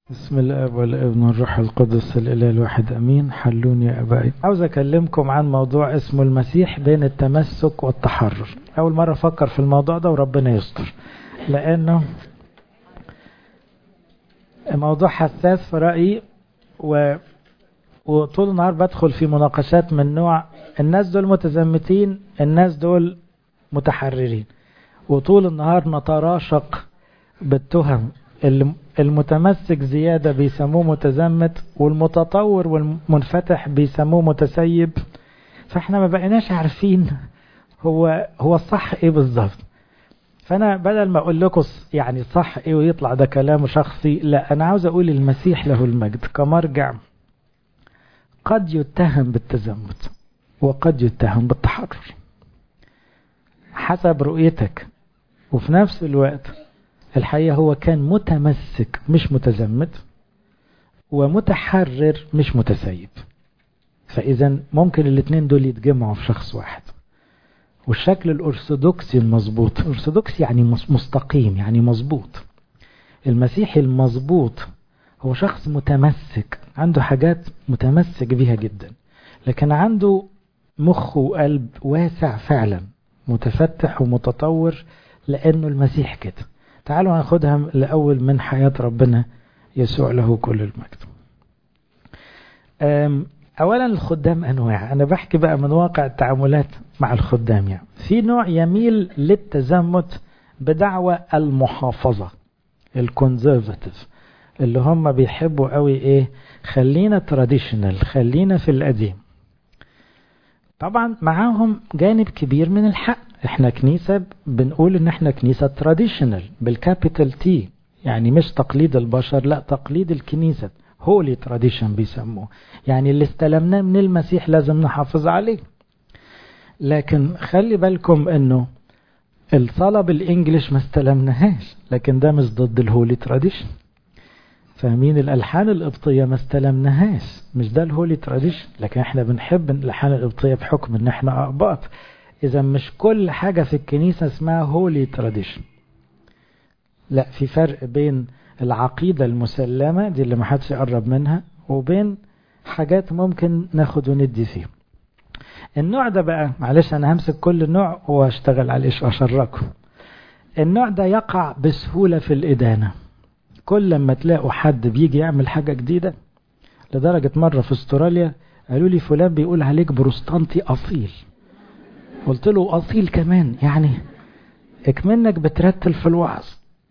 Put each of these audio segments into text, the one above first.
بسم الاب والابن والروح القدس الاله الواحد امين حلوني يا ابائي عاوز اكلمكم عن موضوع اسمه المسيح بين التمسك والتحرر اول مره افكر في الموضوع ده وربنا يستر لانه موضوع حساس في رايي و وطول النهار بدخل في مناقشات من نوع الناس دول متزمتين الناس دول متحررين وطول النهار نتراشق بالتهم المتمسك زيادة بيسموه متزمت والمتطور والمنفتح بيسموه متسيب فاحنا ما بقيناش عارفين هو هو الصح ايه بالظبط فانا بدل ما اقول لكم يعني صح ايه ويطلع ده كلام شخصي لا انا عاوز اقول المسيح له المجد كمرجع قد يتهم بالتزمت وقد يتهم بالتحرر حسب رؤيتك وفي نفس الوقت الحقيقة هو كان متمسك مش متزمت ومتحرر مش متسيب فإذا ممكن الاثنين دول يتجمعوا في شخص واحد والشكل الأرثوذكسي المظبوط أرثوذكسي يعني مستقيم يعني مظبوط المسيحي المظبوط هو شخص متمسك عنده حاجات متمسك بيها جدا لكن عنده مخ وقلب واسع فعلا متفتح ومتطور لأنه المسيح كده تعالوا ناخدها الأول من حياة ربنا يسوع له كل المجد أولا الخدام أنواع أنا بحكي بقى من واقع التعاملات مع الخدام يعني في نوع يميل للتزمت بدعوة المحافظة الكونزرفاتيف اللي هم بيحبوا قوي ايه خلينا تراديشنال خلينا في القديم طبعا معاهم جانب كبير من الحق احنا كنيسة بنقول ان احنا كنيسة تراديشنال بالكابيتال تي يعني مش تقليد البشر لا تقليد الكنيسة هولي تراديشن بيسموه يعني اللي استلمناه من المسيح لازم نحافظ عليه لكن خلي بالكم انه الصلاة بالانجلش ما استلمناهاش لكن ده مش ضد الهولي تراديشن فاهمين الالحان القبطيه ما استلمناهاش مش ده الهولي تراديشن لكن احنا بنحب الالحان القبطيه بحكم ان احنا اقباط اذا مش كل حاجه في الكنيسه اسمها هولي تراديشن لا في فرق بين العقيده المسلمه دي اللي ما حدش يقرب منها وبين حاجات ممكن ناخد وندي فيها النوع ده بقى معلش انا همسك كل نوع واشتغل عليه اشركه النوع ده يقع بسهوله في الادانه كل لما تلاقوا حد بيجي يعمل حاجة جديدة لدرجة مرة في استراليا قالوا لي فلان بيقول عليك بروستانتي أصيل قلت له أصيل كمان يعني اكمنك بترتل في الوعظ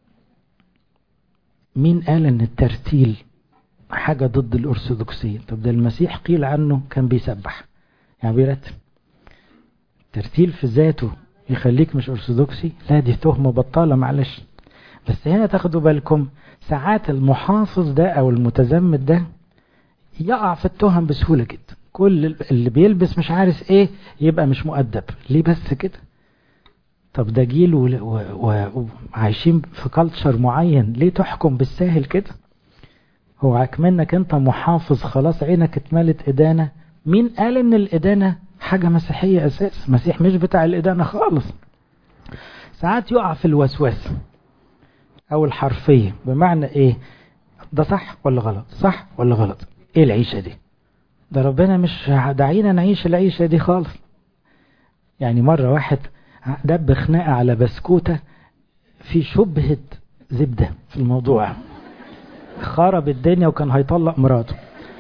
مين قال ان الترتيل حاجة ضد الأرثوذكسية طب ده المسيح قيل عنه كان بيسبح يعني بيرتل الترتيل في ذاته يخليك مش أرثوذكسي لا دي تهمة بطالة معلش بس هنا تاخدوا بالكم ساعات المحافظ ده او المتزمت ده يقع في التهم بسهوله جدا كل اللي بيلبس مش عارف ايه يبقى مش مؤدب ليه بس كده طب ده جيل وعايشين في كلتشر معين ليه تحكم بالساهل كده هو عكمنك انت محافظ خلاص عينك اتملت ادانه مين قال ان الادانه حاجه مسيحيه اساس مسيح مش بتاع الادانه خالص ساعات يقع في الوسواس او الحرفية بمعنى ايه ده صح ولا غلط صح ولا غلط ايه العيشة دي ده ربنا مش دعينا نعيش العيشة دي خالص يعني مرة واحد دب خناقة على بسكوتة في شبهة زبدة في الموضوع خرب الدنيا وكان هيطلق مراته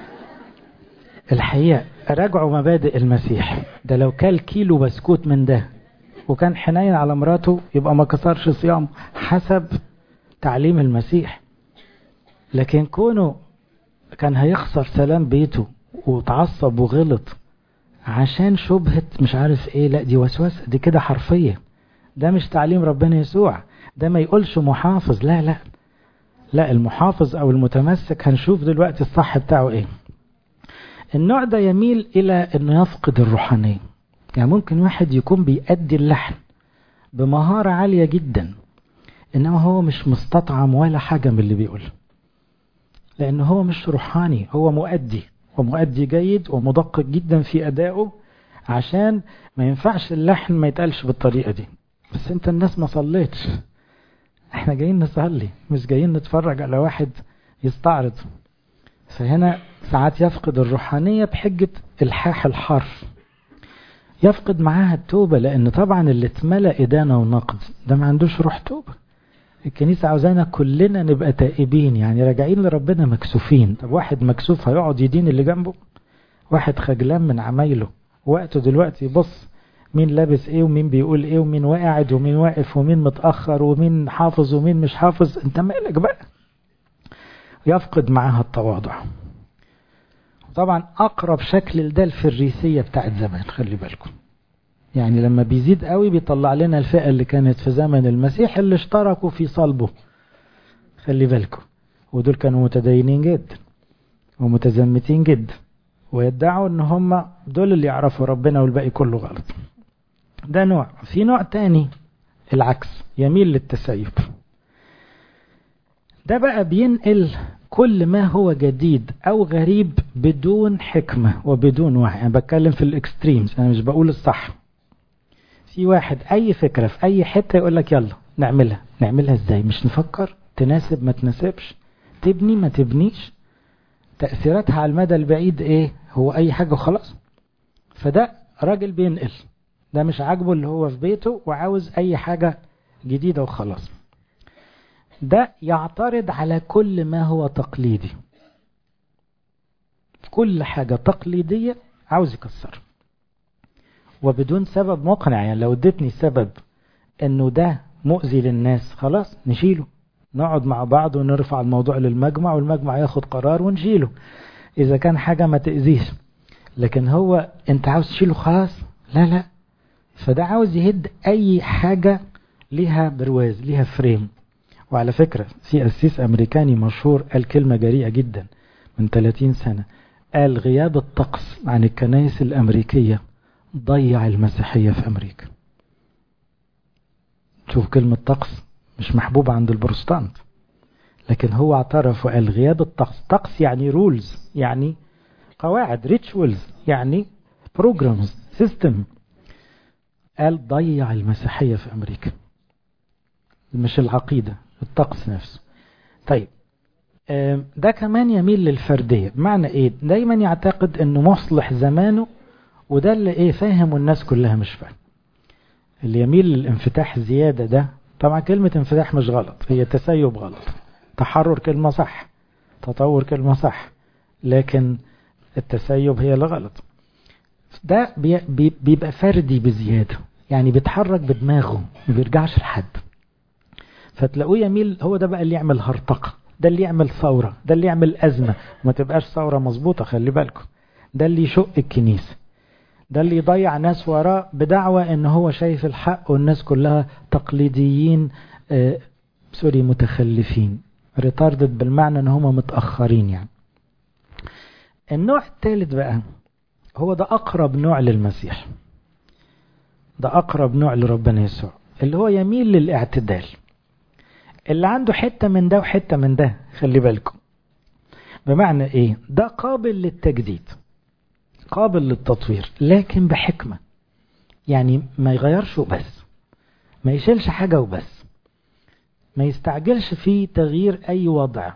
الحقيقة راجعوا مبادئ المسيح ده لو كل كيلو بسكوت من ده وكان حنين على مراته يبقى ما كسرش صيامه حسب تعليم المسيح لكن كونه كان هيخسر سلام بيته وتعصب وغلط عشان شبهة مش عارف ايه لا دي وسوسة دي كده حرفية ده مش تعليم ربنا يسوع ده ما يقولش محافظ لا لا لا المحافظ او المتمسك هنشوف دلوقتي الصح بتاعه ايه النوع ده يميل الى انه يفقد الروحانية يعني ممكن واحد يكون بيأدي اللحن بمهارة عالية جدا انما هو مش مستطعم ولا حاجة من اللي بيقوله لانه هو مش روحاني هو مؤدي ومؤدي جيد ومدقق جدا في ادائه عشان ما ينفعش اللحن ما يتقالش بالطريقة دي بس انت الناس ما صليتش احنا جايين نصلي مش جايين نتفرج على واحد يستعرض فهنا ساعات يفقد الروحانية بحجة الحاح الحر يفقد معاها التوبة لأن طبعا اللي اتملى إدانة ونقد ده ما عندوش روح توبة الكنيسة عاوزانا كلنا نبقى تائبين يعني راجعين لربنا مكسوفين طب واحد مكسوف هيقعد يدين اللي جنبه واحد خجلان من عمايله وقته دلوقتي يبص مين لابس ايه ومين بيقول ايه ومين واقعد ومين واقف ومين متأخر ومين حافظ ومين مش حافظ انت مالك بقى يفقد معاها التواضع طبعا اقرب شكل لده الفريسية بتاعت زمان خلي بالكم يعني لما بيزيد قوي بيطلع لنا الفئة اللي كانت في زمن المسيح اللي اشتركوا في صلبه خلي بالكم ودول كانوا متدينين جدا ومتزمتين جدا ويدعوا ان هم دول اللي يعرفوا ربنا والباقي كله غلط ده نوع في نوع تاني العكس يميل للتسيب ده بقى بينقل كل ما هو جديد او غريب بدون حكمة وبدون وعي انا بتكلم في الاكستريمز انا مش بقول الصح في واحد اي فكرة في اي حتة يقول لك يلا نعملها نعملها ازاي مش نفكر تناسب ما تناسبش تبني ما تبنيش تأثيراتها على المدى البعيد ايه هو اي حاجة وخلاص فده راجل بينقل ده مش عاجبه اللي هو في بيته وعاوز اي حاجة جديدة وخلاص ده يعترض على كل ما هو تقليدي كل حاجة تقليدية عاوز يكسر وبدون سبب مقنع يعني لو ادتني سبب انه ده مؤذي للناس خلاص نشيله نقعد مع بعض ونرفع الموضوع للمجمع والمجمع ياخد قرار ونشيله اذا كان حاجة ما تأذيش لكن هو انت عاوز تشيله خلاص لا لا فده عاوز يهد اي حاجة ليها برواز ليها فريم وعلى فكرة في أسيس أمريكاني مشهور قال كلمة جريئة جدا من 30 سنة قال غياب الطقس عن الكنائس الأمريكية ضيع المسيحية في أمريكا شوف كلمة طقس مش محبوبة عند البروستانت لكن هو اعترف وقال غياب الطقس طقس يعني رولز يعني قواعد ريتشولز يعني بروجرامز سيستم قال ضيع المسيحية في أمريكا مش العقيدة الطقس نفسه طيب ده كمان يميل للفردية بمعنى ايه دايما يعتقد انه مصلح زمانه وده اللي ايه فاهم والناس كلها مش فاهم اللي يميل للانفتاح زيادة ده طبعا كلمة انفتاح مش غلط هي تسيب غلط تحرر كلمة صح تطور كلمة صح لكن التسيب هي اللي غلط ده بيبقى فردي بزيادة يعني بيتحرك بدماغه ما بيرجعش لحد فتلاقوه يميل هو ده بقى اللي يعمل هرطقة ده اللي يعمل ثورة ده اللي يعمل أزمة وما تبقاش ثورة مظبوطة خلي بالكم ده اللي يشق الكنيسة ده اللي يضيع ناس وراه بدعوة ان هو شايف الحق والناس كلها تقليديين آه سوري متخلفين ريتاردد بالمعنى ان هم متأخرين يعني النوع الثالث بقى هو ده أقرب نوع للمسيح ده أقرب نوع لربنا يسوع اللي هو يميل للاعتدال اللي عنده حتة من ده وحتة من ده خلي بالكم بمعنى ايه ده قابل للتجديد قابل للتطوير لكن بحكمة يعني ما يغيرش وبس ما يشيلش حاجة وبس ما يستعجلش في تغيير أي وضع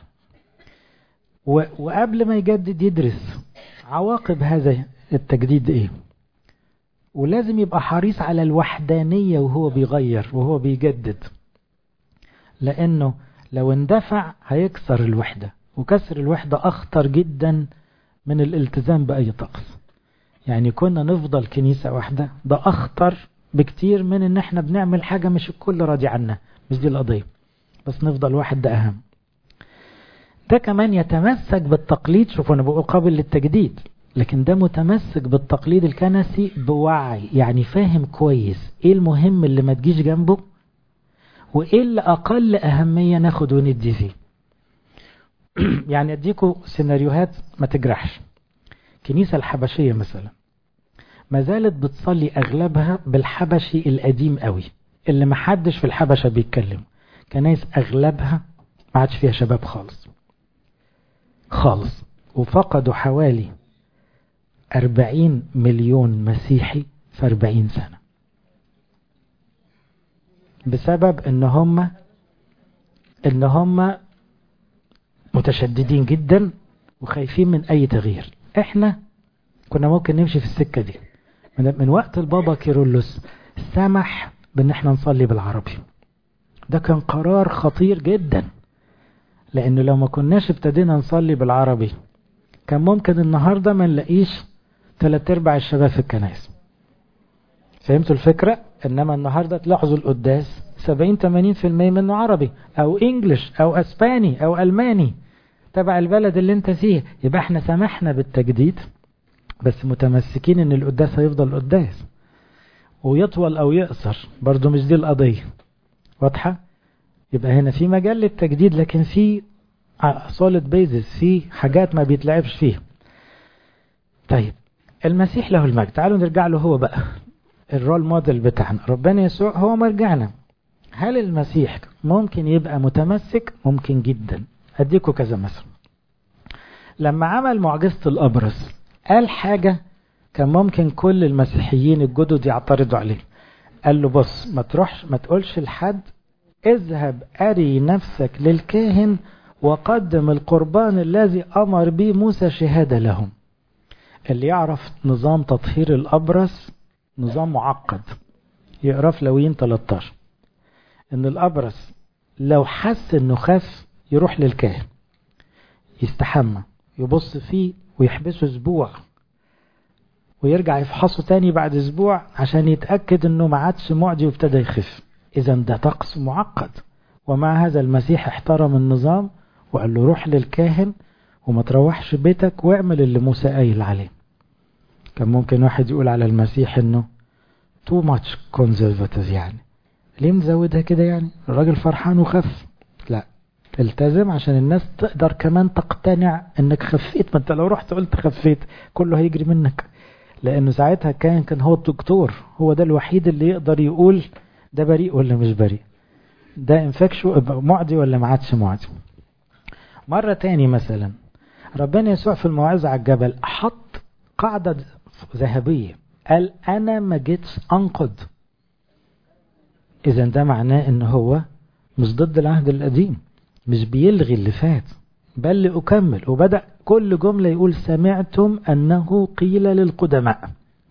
وقبل ما يجدد يدرس عواقب هذا التجديد ايه ولازم يبقى حريص على الوحدانية وهو بيغير وهو بيجدد لأنه لو اندفع هيكسر الوحدة وكسر الوحدة أخطر جدا من الالتزام بأي طقس يعني كنا نفضل كنيسة واحدة ده أخطر بكتير من إن احنا بنعمل حاجة مش الكل راضي عنها مش دي القضية بس نفضل واحد ده أهم ده كمان يتمسك بالتقليد شوفوا أنا بقول قابل للتجديد لكن ده متمسك بالتقليد الكنسي بوعي يعني فاهم كويس ايه المهم اللي ما تجيش جنبه وايه اللي اقل اهمية ناخد وندي فيه يعني اديكوا سيناريوهات ما تجرحش كنيسة الحبشية مثلا ما زالت بتصلي اغلبها بالحبشي القديم قوي اللي ما حدش في الحبشة بيتكلم كنايس اغلبها ما عادش فيها شباب خالص خالص وفقدوا حوالي أربعين مليون مسيحي في أربعين سنة بسبب ان هم ان هم متشددين جدا وخايفين من أي تغيير احنا كنا ممكن نمشي في السكة دي من, من وقت البابا كيرلس سمح بان احنا نصلي بالعربي ده كان قرار خطير جدا لانه لو ما كناش ابتدينا نصلي بالعربي كان ممكن النهاردة ما نلاقيش ثلاث ارباع الشباب في الكنائس فهمتوا الفكرة انما النهاردة تلاحظوا القداس 70 80% منه عربي او انجلش او اسباني او الماني تبع البلد اللي انت فيه يبقى احنا سمحنا بالتجديد بس متمسكين ان القداس هيفضل قداس ويطول او يقصر برضو مش دي القضية واضحة يبقى هنا في مجال للتجديد لكن في solid basis في حاجات ما بيتلعبش فيها طيب المسيح له المجد تعالوا نرجع له هو بقى الرول موديل بتاعنا ربنا يسوع هو مرجعنا هل المسيح ممكن يبقى متمسك ممكن جدا اديكم كذا مثل لما عمل معجزة الأبرص قال حاجة كان ممكن كل المسيحيين الجدد يعترضوا عليه قال له بص ما تروحش ما تقولش لحد اذهب أري نفسك للكاهن وقدم القربان الذي أمر به موسى شهادة لهم اللي يعرف نظام تطهير الأبرص نظام معقد يقرا في لويين 13 ان الأبرص لو حس انه خف يروح للكاهن يستحمى يبص فيه ويحبسه اسبوع ويرجع يفحصه تاني بعد اسبوع عشان يتأكد انه ما عادش معدي وابتدى يخف اذا ده طقس معقد ومع هذا المسيح احترم النظام وقال له روح للكاهن وما تروحش بيتك واعمل اللي موسى قايل عليه كان ممكن واحد يقول على المسيح انه تو ماتش كونزرفاتيف يعني ليه مزودها كده يعني الراجل فرحان وخف لا التزم عشان الناس تقدر كمان تقتنع انك خفيت ما انت لو رحت قلت خفيت كله هيجري منك لانه ساعتها كان كان هو الدكتور هو ده الوحيد اللي يقدر يقول ده بريء ولا مش بريء ده انفكشو معدي ولا ما عادش معدي مرة تاني مثلا ربنا يسوع في الموعظة على الجبل حط قاعدة ذهبية قال أنا ما جيتش أنقض إذا ده معناه إن هو مش ضد العهد القديم مش بيلغي اللي فات بل لأكمل وبدأ كل جملة يقول سمعتم أنه قيل للقدماء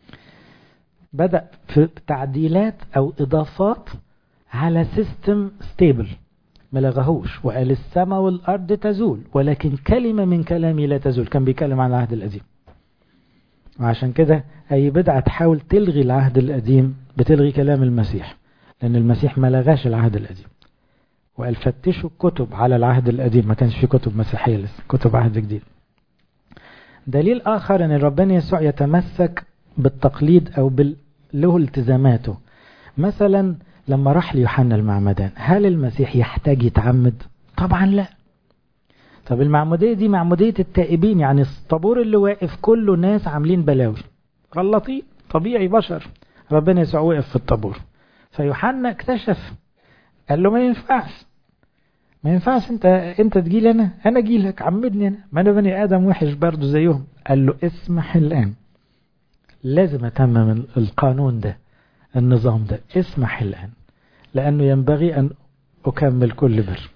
بدأ في تعديلات أو إضافات على سيستم ستيبل ما لغهوش وقال السماء والأرض تزول ولكن كلمة من كلامي لا تزول كان بيتكلم عن العهد القديم وعشان كده أي بدعة تحاول تلغي العهد القديم بتلغي كلام المسيح لأن المسيح ما لغاش العهد القديم وقال فتشوا الكتب على العهد القديم ما كانش في كتب مسيحية لسه كتب عهد جديد دليل آخر أن ربنا يسوع يتمسك بالتقليد أو بال... له التزاماته مثلا لما راح ليوحنا المعمدان هل المسيح يحتاج يتعمد طبعا لا طب المعمودية دي معمودية التائبين يعني الطابور اللي واقف كله ناس عاملين بلاوي غلطين طبيعي بشر ربنا يسوع وقف في الطابور فيوحنا اكتشف قال له ما ينفعش ما ينفعش انت انت تجي لي انا انا اجي لك عمدني انا ما انا بني ادم وحش برضه زيهم قال له اسمح الان لازم اتمم القانون ده النظام ده اسمح الان لانه ينبغي ان اكمل كل بر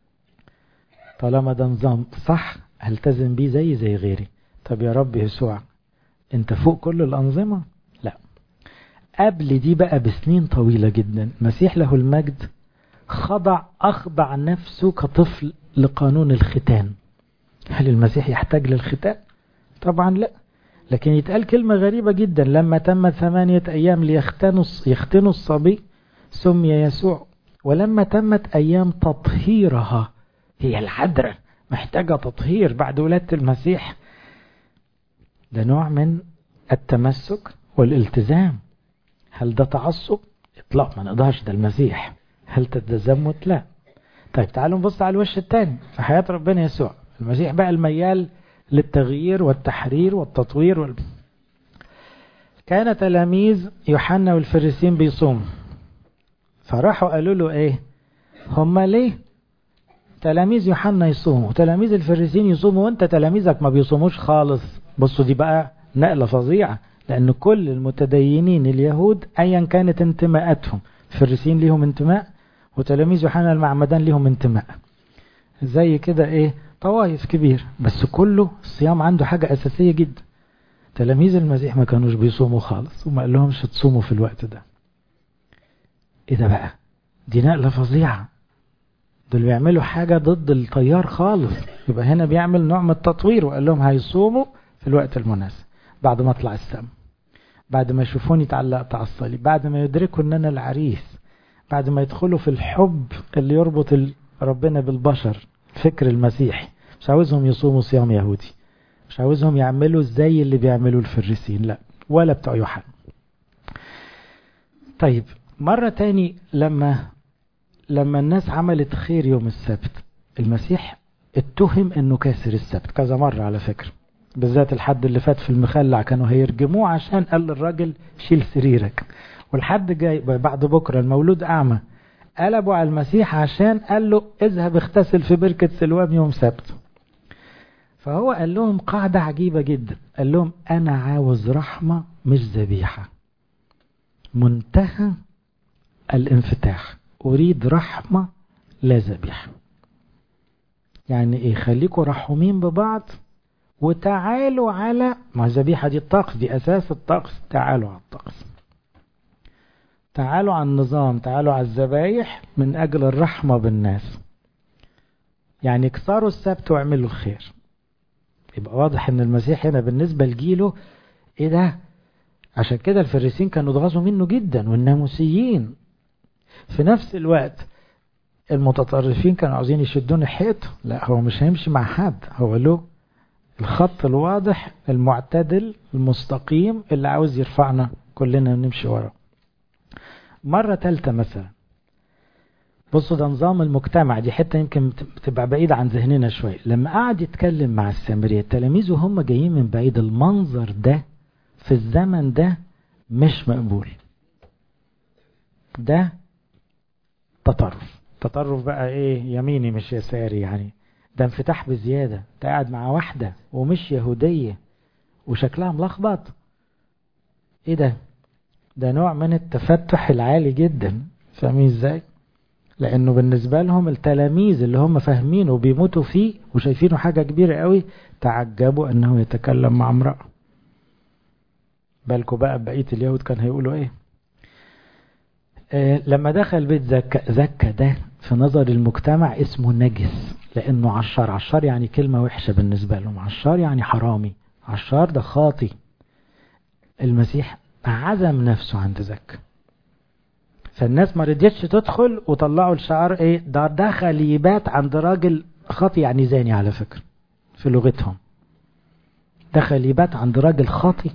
طالما ده نظام صح هلتزم بيه زي زي غيري طب يا رب يسوع انت فوق كل الانظمه لا قبل دي بقى بسنين طويله جدا المسيح له المجد خضع أخضع نفسه كطفل لقانون الختان هل المسيح يحتاج للختان؟ طبعا لا لكن يتقال كلمة غريبة جدا لما تم ثمانية أيام ليختنوا يختنوا الصبي سمي يسوع ولما تمت أيام تطهيرها هي العذراء محتاجة تطهير بعد ولادة المسيح ده نوع من التمسك والالتزام هل ده تعصب؟ اطلاق ما نقدرش ده المسيح هل تتزمت؟ لا طيب تعالوا نبص على الوش الثاني في حياة ربنا يسوع المسيح بقى الميال للتغيير والتحرير والتطوير وال... كان تلاميذ يوحنا والفريسين بيصوموا فراحوا قالوا له ايه هم ليه تلاميذ يوحنا يصوموا وتلاميذ الفريسين يصوموا وانت تلاميذك ما بيصوموش خالص بصوا دي بقى نقلة فظيعة لأن كل المتدينين اليهود أيا كانت انتماءاتهم الفريسين ليهم انتماء وتلاميذ يوحنا المعمدان ليهم انتماء زي كده ايه طوائف كبير بس كله الصيام عنده حاجة أساسية جدا تلاميذ المسيح ما كانوش بيصوموا خالص وما قال لهمش تصوموا في الوقت ده ايه ده بقى دي نقلة فظيعة دول بيعملوا حاجة ضد التيار خالص يبقى هنا بيعمل نوع من التطوير وقال لهم هيصوموا في الوقت المناسب بعد ما اطلع السما بعد ما يشوفوني اتعلقت على الصليب بعد ما يدركوا ان انا العريس بعد ما يدخلوا في الحب اللي يربط ربنا بالبشر فكر المسيح مش عاوزهم يصوموا صيام يهودي مش عاوزهم يعملوا زي اللي بيعملوا الفريسين لا ولا بتوع يوحنا طيب مرة تاني لما لما الناس عملت خير يوم السبت المسيح اتهم انه كاسر السبت كذا مرة على فكرة بالذات الحد اللي فات في المخلع كانوا هيرجموه عشان قال للراجل شيل سريرك والحد جاي بعد بكرة المولود أعمى قلبوا على المسيح عشان قال له اذهب اغتسل في بركة سلوام يوم سبت فهو قال لهم قاعدة عجيبة جدا قال لهم أنا عاوز رحمة مش ذبيحة منتهى الانفتاح أريد رحمة لا ذبيحة يعني إيه خليكوا رحومين ببعض وتعالوا على ما الذبيحة دي الطقس دي أساس الطقس تعالوا على الطقس تعالوا على النظام تعالوا على الذبايح من أجل الرحمة بالناس يعني اكسروا السبت واعملوا الخير يبقى واضح ان المسيح هنا بالنسبة لجيله ايه ده عشان كده الفريسين كانوا اتغاظوا منه جدا والناموسيين في نفس الوقت المتطرفين كانوا عاوزين يشدون الحيط لا هو مش هيمشي مع حد هو له الخط الواضح المعتدل المستقيم اللي عاوز يرفعنا كلنا نمشي وراه مرة تالتة مثلا بصوا ده نظام المجتمع دي حتة يمكن تبقى بعيدة عن ذهننا شوية لما قعد يتكلم مع السامرية التلاميذ وهم جايين من بعيد المنظر ده في الزمن ده مش مقبول ده تطرف تطرف بقى ايه يميني مش يساري يعني ده انفتاح بزيادة انت قاعد مع واحدة ومش يهودية وشكلها ملخبط ايه ده ده نوع من التفتح العالي جدا فاهمين ازاي لانه بالنسبة لهم التلاميذ اللي هم فاهمينه وبيموتوا فيه وشايفينه حاجة كبيرة قوي تعجبوا انه يتكلم مع امرأة بالكوا بقى بقية اليهود كان هيقولوا ايه آه لما دخل بيت زكا زكا ده في نظر المجتمع اسمه نجس لانه عشار عشار يعني كلمة وحشة بالنسبة لهم عشار يعني حرامي عشار ده خاطي المسيح عزم نفسه عند زكا فالناس ما رضيتش تدخل وطلعوا الشعار ايه ده دخل يبات عند راجل خاطي يعني زاني على فكرة في لغتهم دخل يبات عند راجل خاطي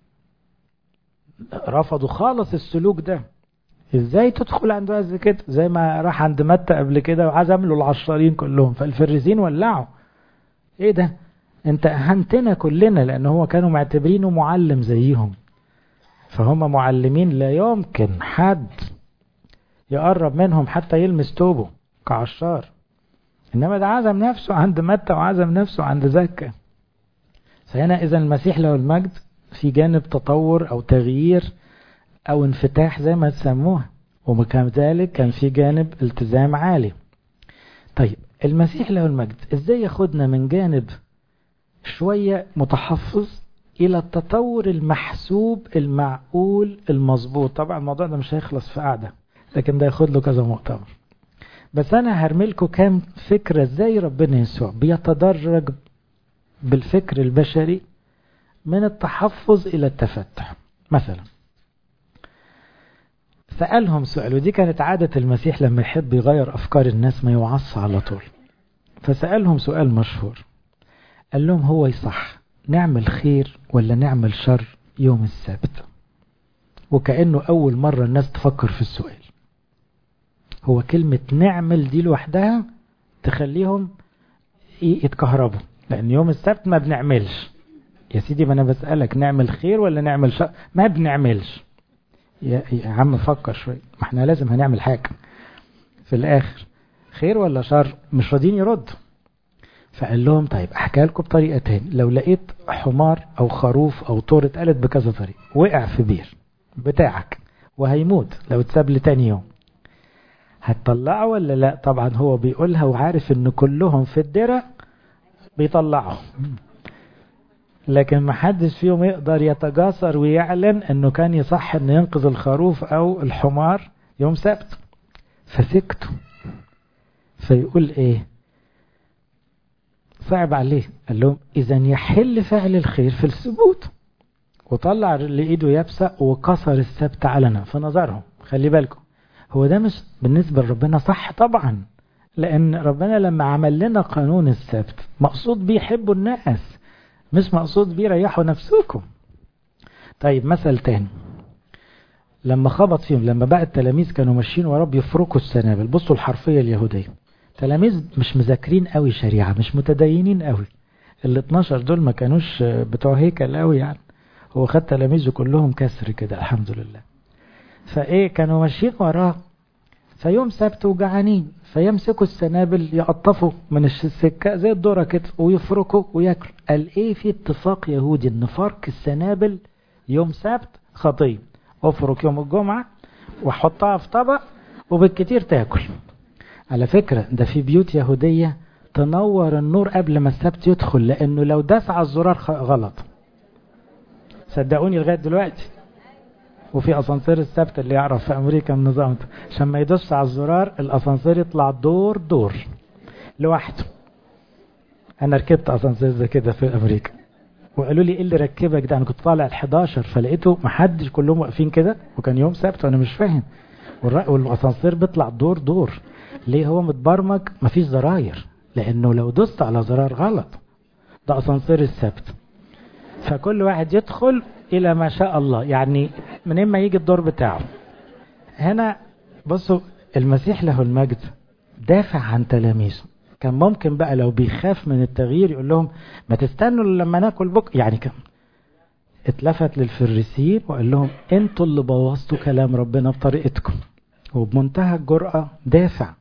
رفضوا خالص السلوك ده ازاي تدخل عند زي كده زي ما راح عند متى قبل كده وعزم له العشارين كلهم فالفريسين ولعوا ايه ده انت اهنتنا كلنا لان هو كانوا معتبرينه معلم زيهم فهم معلمين لا يمكن حد يقرب منهم حتى يلمس توبه كعشار انما ده عزم نفسه عند متى وعزم نفسه عند زكا فهنا اذا المسيح له المجد في جانب تطور او تغيير او انفتاح زي ما تسموها وكذلك كان في جانب التزام عالي طيب المسيح له المجد ازاي ياخدنا من جانب شوية متحفظ الى التطور المحسوب المعقول المظبوط طبعا الموضوع ده مش هيخلص في قعدة لكن ده ياخد له كذا مؤتمر بس انا هرملكم كام فكرة ازاي ربنا يسوع بيتدرج بالفكر البشري من التحفظ الى التفتح مثلا سألهم سؤال ودي كانت عادة المسيح لما يحب يغير أفكار الناس ما يوعص على طول فسألهم سؤال مشهور قال لهم هو يصح نعمل خير ولا نعمل شر يوم السبت وكأنه أول مرة الناس تفكر في السؤال هو كلمة نعمل دي لوحدها تخليهم يتكهربوا لأن يوم السبت ما بنعملش يا سيدي ما أنا بسألك نعمل خير ولا نعمل شر ما بنعملش يا, يا عم فكر شوية ما احنا لازم هنعمل حاجة في الآخر خير ولا شر مش راضيين يردوا فقال لهم طيب احكي لكم بطريقة تاني لو لقيت حمار او خروف او طور اتقلت بكذا طريقة وقع في بير بتاعك وهيموت لو اتساب لتاني يوم هتطلعه ولا لا طبعا هو بيقولها وعارف ان كلهم في الدرة بيطلعه لكن ما حدش فيهم يقدر يتجاسر ويعلن انه كان يصح انه ينقذ الخروف او الحمار يوم سبت فسكتوا فيقول ايه صعب عليه قال لهم اذا يحل فعل الخير في الثبوت وطلع اللي ايده يابسه وكسر السبت علنا في نظرهم خلي بالكم هو ده مش بالنسبه لربنا صح طبعا لان ربنا لما عمل لنا قانون السبت مقصود بيه يحبوا الناس مش مقصود بيه ريحوا نفسكم طيب مثل تاني لما خبط فيهم لما بقى التلاميذ كانوا ماشيين وراه بيفركوا السنابل بصوا الحرفيه اليهوديه تلاميذ مش مذاكرين قوي شريعه مش متدينين قوي ال 12 دول ما كانوش بتوع هيكل قوي يعني هو خد تلاميذه كلهم كسر كده الحمد لله فايه كانوا ماشيين وراه فيوم سبت وجعانين فيمسكوا السنابل يقطفوا من السكه زي الذره كده ويفركوا وياكلوا قال ايه في اتفاق يهودي ان فرك السنابل يوم سبت خطيه افرك يوم الجمعه وحطها في طبق وبالكتير تاكل على فكره ده في بيوت يهوديه تنور النور قبل ما السبت يدخل لانه لو داس على الزرار غلط صدقوني لغايه دلوقتي وفي اسانسير السبت اللي يعرف في امريكا النظام ده عشان ما يدوس على الزرار الاسانسير يطلع دور دور لوحده انا ركبت اسانسير زي كده في امريكا وقالوا لي ايه اللي ركبك ده انا كنت طالع ال 11 فلقيته محدش كلهم واقفين كده وكان يوم سبت وانا مش فاهم والاسانسير بيطلع دور دور ليه هو متبرمج مفيش زراير لانه لو دوست على زرار غلط ده اسانسير السبت فكل واحد يدخل الى ما شاء الله يعني من ما يجي الدور بتاعه هنا بصوا المسيح له المجد دافع عن تلاميذه كان ممكن بقى لو بيخاف من التغيير يقول لهم ما تستنوا لما ناكل بك يعني كان اتلفت للفريسيين وقال لهم انتوا اللي بوظتوا كلام ربنا بطريقتكم وبمنتهى الجرأة دافع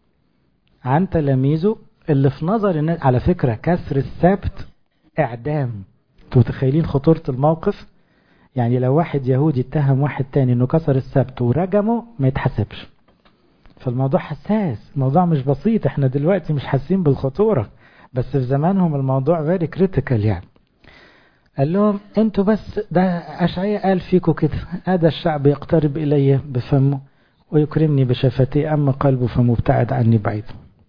عن تلاميذه اللي في نظر الناس على فكرة كسر السبت اعدام انتوا متخيلين خطورة الموقف يعني لو واحد يهودي اتهم واحد تاني انه كسر السبت ورجمه ما يتحسبش فالموضوع حساس الموضوع مش بسيط احنا دلوقتي مش حاسين بالخطورة بس في زمانهم الموضوع فيري كريتيكال يعني قال لهم انتوا بس ده اشعياء قال فيكم كده هذا الشعب يقترب الي بفمه ويكرمني بشفتي اما قلبه فمبتعد عني بعيد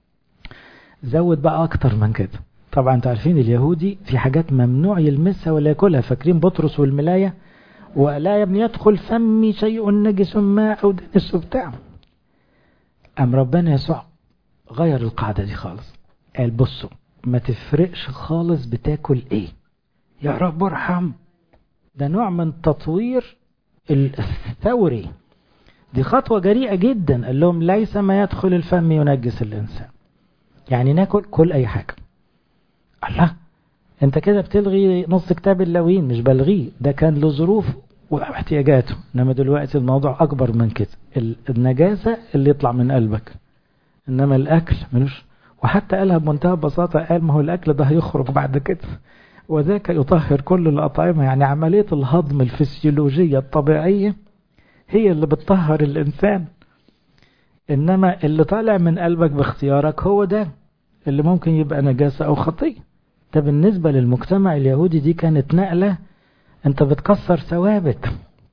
زود بقى اكتر من كده طبعا انتوا عارفين اليهودي في حاجات ممنوع يلمسها ولا ياكلها فاكرين بطرس والملايه ولا يا ابني يدخل فمي شيء نجس ماء او دنس وبتاع ام ربنا يسوع غير القاعده دي خالص قال بصوا ما تفرقش خالص بتاكل ايه يا رب ارحم ده نوع من تطوير الثوري دي خطوة جريئة جدا قال لهم ليس ما يدخل الفم ينجس الإنسان يعني ناكل كل أي حاجة الله انت كده بتلغي نص كتاب اللاويين مش بلغيه ده كان له ظروف واحتياجاته انما دلوقتي الموضوع اكبر من كده النجاسة اللي يطلع من قلبك انما الاكل ملوش وحتى قالها بمنتهى البساطة قال ما هو الاكل ده هيخرج بعد كده وذاك يطهر كل الأطعمة يعني عملية الهضم الفسيولوجية الطبيعية هي اللي بتطهر الإنسان إنما اللي طالع من قلبك باختيارك هو ده اللي ممكن يبقى نجاسة أو خطية ده بالنسبة للمجتمع اليهودي دي كانت نقلة أنت بتكسر ثوابت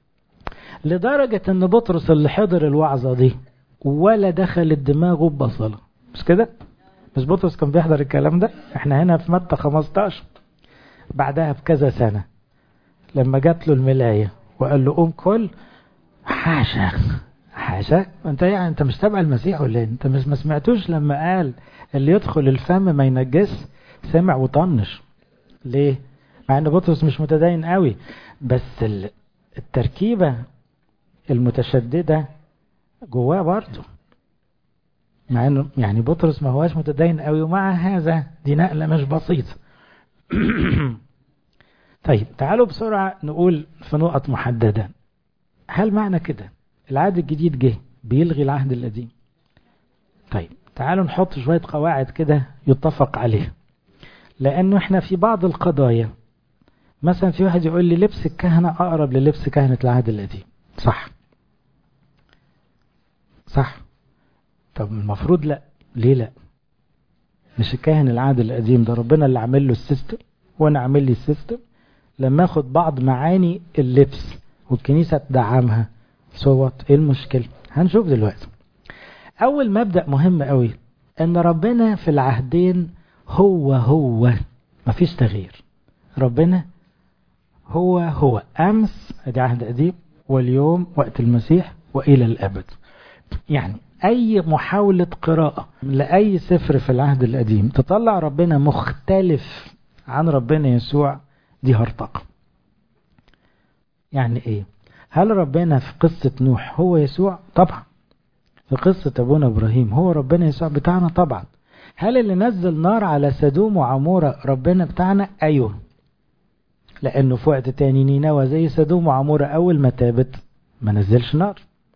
لدرجة أن بطرس اللي حضر الوعظة دي ولا دخلت دماغه ببصلة مش كده؟ مش بطرس كان بيحضر الكلام ده؟ احنا هنا في متى 15 بعدها بكذا سنة لما جات له الملاية وقال له قوم كل حاشا حاشا انت يعني انت مش تابع المسيح ولا ايه انت مش ما سمعتوش لما قال اللي يدخل الفم ما ينجس سمع وطنش ليه مع ان بطرس مش متدين قوي بس التركيبة المتشددة جواه برضه مع انه يعني بطرس ما هواش متدين قوي ومع هذا دي نقلة مش بسيطة طيب تعالوا بسرعة نقول في نقط محددة هل معنى كده العهد الجديد جه بيلغي العهد القديم طيب تعالوا نحط شوية قواعد كده يتفق عليها لأنه احنا في بعض القضايا مثلا في واحد يقول لي لبس الكهنة أقرب للبس كهنة العهد القديم صح صح طب المفروض لا ليه لا مش الكاهن العهد القديم ده ربنا اللي عامل له السيستم وانا عامل لي السيستم لما اخد بعض معاني اللبس والكنيسة تدعمها صوت ايه المشكلة هنشوف دلوقتي اول مبدأ مهم قوي ان ربنا في العهدين هو هو مفيش تغيير ربنا هو هو امس ادي عهد قديم واليوم وقت المسيح والى الابد يعني اي محاولة قراءة لاي سفر في العهد القديم تطلع ربنا مختلف عن ربنا يسوع دي هرطقة يعني ايه هل ربنا في قصة نوح هو يسوع طبعا في قصة ابونا ابراهيم هو ربنا يسوع بتاعنا طبعا هل اللي نزل نار على سدوم وعمورة ربنا بتاعنا ايوه لانه في وقت تاني نينوى زي سدوم وعمورة اول ما تابت ما نزلش نار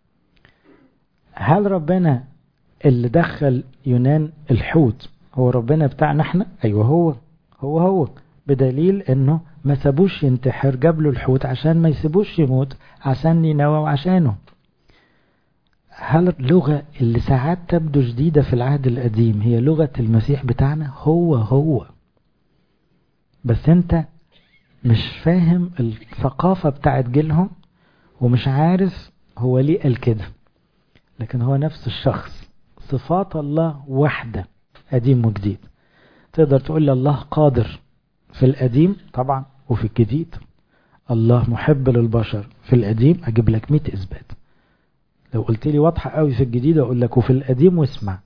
هل ربنا اللي دخل يونان الحوت هو ربنا بتاعنا احنا ايوه هو هو هو بدليل انه ما سابوش ينتحر جاب له الحوت عشان ما يسيبوش يموت عشان نينوى وعشانه هل اللغة اللي ساعات تبدو جديدة في العهد القديم هي لغة المسيح بتاعنا هو هو بس انت مش فاهم الثقافة بتاعت جيلهم ومش عارف هو ليه قال كده لكن هو نفس الشخص صفات الله واحدة قديم وجديد تقدر تقول لي الله قادر في القديم طبعا وفي الجديد الله محب للبشر في القديم اجيب لك 100 اثبات لو قلت لي واضحة قوي في الجديد اقول لك وفي القديم واسمع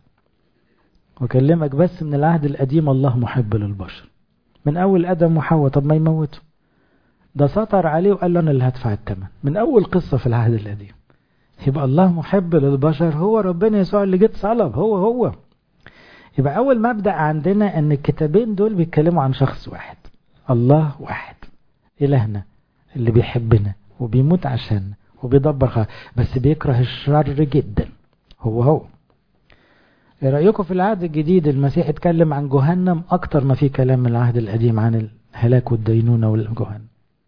واكلمك بس من العهد القديم الله محب للبشر من اول ادم وحواء طب ما يموته ده سطر عليه وقال له انا اللي هدفع الثمن من اول قصة في العهد القديم يبقى الله محب للبشر هو ربنا يسوع اللي جت صلب هو هو يبقى اول مبدأ عندنا ان الكتابين دول بيتكلموا عن شخص واحد الله واحد الهنا اللي بيحبنا وبيموت عشاننا وبيدبر خير بس بيكره الشر جدا هو هو ايه رأيكم في العهد الجديد المسيح اتكلم عن جهنم اكتر ما في كلام من العهد القديم عن الهلاك والدينونة والجهنم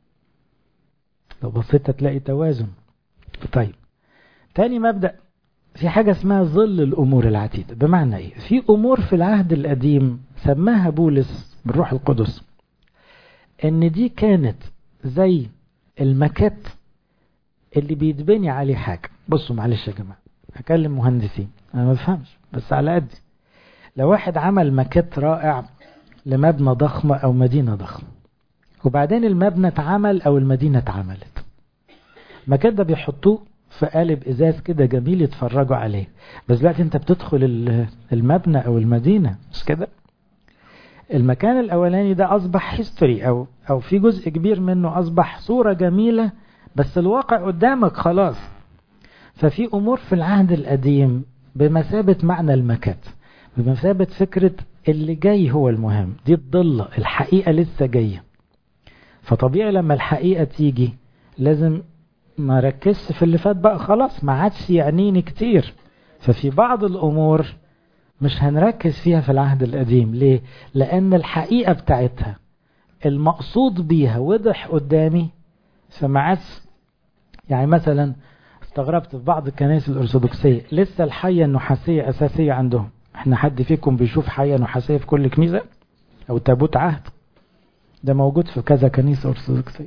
لو بصيت تلاقي توازن طيب تاني مبدأ في حاجة اسمها ظل الأمور العتيدة بمعنى إيه؟ في أمور في العهد القديم سماها بولس بالروح القدس إن دي كانت زي المكات اللي بيتبني عليه حاجة بصوا معلش يا جماعة هكلم مهندسين أنا ما بفهمش بس على قدي لو واحد عمل مكات رائع لمبنى ضخمة أو مدينة ضخمة وبعدين المبنى اتعمل أو المدينة اتعملت المكات ده بيحطوه في قالب ازاز كده جميل يتفرجوا عليه بس دلوقتي انت بتدخل المبنى او المدينة مش كده المكان الاولاني ده اصبح هيستوري او او في جزء كبير منه اصبح صورة جميلة بس الواقع قدامك خلاص ففي امور في العهد القديم بمثابة معنى المكات بمثابة فكرة اللي جاي هو المهم دي الضلة الحقيقة لسه جاية فطبيعي لما الحقيقة تيجي لازم ما ركزش في اللي فات بقى خلاص ما عادش يعنيني كتير ففي بعض الأمور مش هنركز فيها في العهد القديم ليه؟ لأن الحقيقة بتاعتها المقصود بيها وضح قدامي فما عادش يعني مثلا استغربت في بعض الكنائس الأرثوذكسية لسه الحية النحاسية أساسية عندهم احنا حد فيكم بيشوف حية نحاسية في كل كنيسة أو تابوت عهد ده موجود في كذا كنيسة أرثوذكسية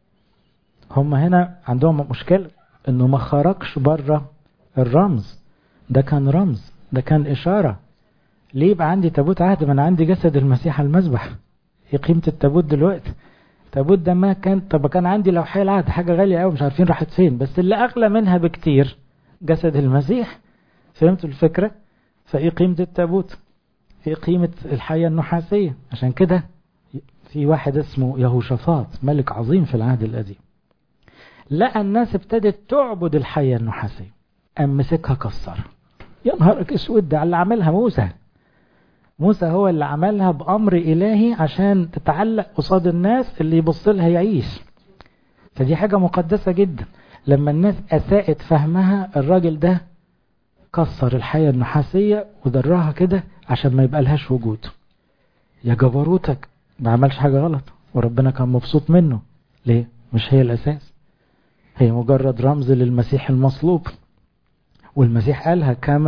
هم هنا عندهم مشكلة انه ما خرجش بره الرمز ده كان رمز ده كان اشارة ليه يبقى عندي تابوت عهد ما انا عندي جسد المسيح على المذبح ايه قيمة التابوت دلوقتي التابوت ده ما كان طب كان عندي لوحي العهد حاجة غالية قوي مش عارفين راحت فين بس اللي اغلى منها بكتير جسد المسيح فهمتوا الفكرة فايه قيمة التابوت ايه قيمة الحياة النحاسية عشان كده في واحد اسمه يهوشافاط ملك عظيم في العهد القديم لقى الناس ابتدت تعبد الحية النحاسية قام مسكها كسرها يا نهارك اسود ده اللي عملها موسى موسى هو اللي عملها بأمر إلهي عشان تتعلق قصاد الناس اللي يبص لها يعيش فدي حاجة مقدسة جدا لما الناس أساءت فهمها الراجل ده كسر الحية النحاسية ودراها كده عشان ما يبقى لهاش وجود يا جبروتك ما عملش حاجة غلط وربنا كان مبسوط منه ليه مش هي الأساس هي مجرد رمز للمسيح المصلوب والمسيح قالها كما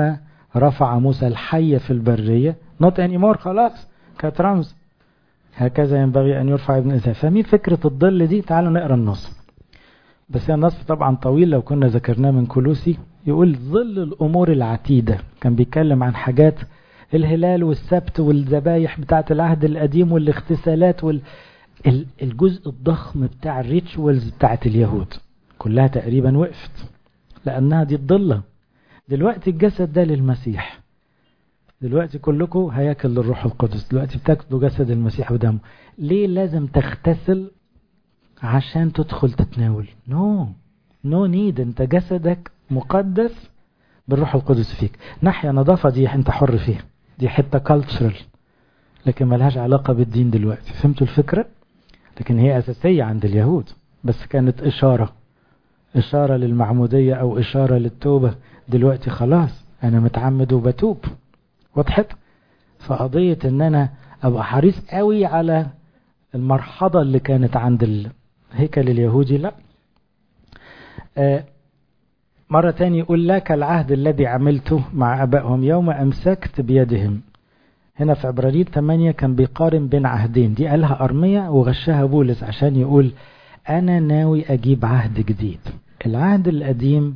رفع موسى الحية في البرية not anymore خلاص كانت رمز هكذا ينبغي أن يرفع ابن إنسان فاهمين فكرة الظل دي تعالوا نقرأ النص بس النص طبعا طويل لو كنا ذكرناه من كلوسي يقول ظل الأمور العتيدة كان بيتكلم عن حاجات الهلال والسبت والذبايح بتاعة العهد القديم والاغتسالات وال الجزء الضخم بتاع الريتشوالز بتاعة اليهود كلها تقريبا وقفت لأنها دي الضلة دلوقتي الجسد ده للمسيح دلوقتي كلكم هياكل للروح القدس دلوقتي بتاكلوا جسد المسيح ودمه ليه لازم تغتسل عشان تدخل تتناول نو نو نيد انت جسدك مقدس بالروح القدس فيك ناحية نظافة دي انت حر فيها دي حتة كالتشرال لكن ملهاش علاقة بالدين دلوقتي فهمتوا الفكرة لكن هي أساسية عند اليهود بس كانت إشارة إشارة للمعمودية أو إشارة للتوبة دلوقتي خلاص أنا متعمد وبتوب وضحت فقضية ان انا ابقى حريص قوي على المرحضة اللي كانت عند الهيكل اليهودي لا آه مرة تاني يقول لك العهد الذي عملته مع أبائهم يوم أمسكت بيدهم هنا في عبرانيين 8 كان بيقارن بين عهدين دي قالها أرمية وغشها بولس عشان يقول أنا ناوي أجيب عهد جديد العهد القديم